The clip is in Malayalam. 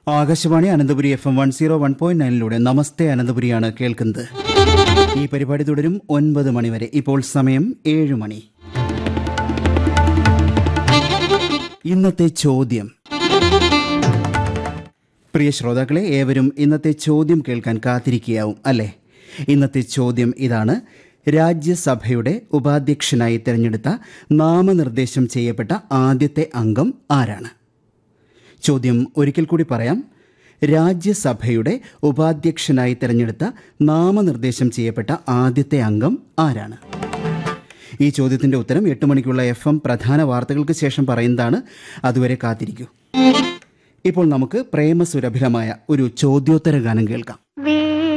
Akashvani Ananthapuri F M one zero one point നയനിലൂടെ നമസ്തേ അനന്തപുരിയാണ് കേൾക്കുന്നത് ഈ പരിപാടി തുടരും ഒൻപത് മണിവരെ ഇപ്പോൾ സമയം ഏഴ് മണി ഇന്നത്തെ ചോദ്യം പ്രിയ ശ്രോതാക്കളെ ഏവരും ഇന്നത്തെ ചോദ്യം കേൾക്കാൻ കാത്തിരിക്കുകയാവും അല്ലേ ഇന്നത്തെ ചോദ്യം ഇതാണ് രാജ്യസഭയുടെ ഉപാധ്യക്ഷനായി തിരഞ്ഞെടുത്ത നാമനിർദ്ദേശം ചെയ്യപ്പെട്ട ആദ്യത്തെ അംഗം ആരാണ് ചോദ്യം ഒരിക്കൽ കൂടി പറയാം രാജ്യസഭയുടെ ഉപാധ്യക്ഷനായി തിരഞ്ഞെടുത്ത നാമനിർദ്ദേശം ചെയ്യപ്പെട്ട ആദ്യത്തെ അംഗം ആരാണ് ഈ ചോദ്യത്തിന്റെ ഉത്തരം എട്ട് മണിക്കുള്ള എഫ് എം പ്രധാന വാർത്തകൾക്ക് ശേഷം പറയുന്നതാണ് അതുവരെ കാത്തിരിക്കൂ ഇപ്പോൾ നമുക്ക് പ്രേമസുരഭിലമായ ഒരു ചോദ്യോത്തര ഗാനം കേൾക്കാം വീ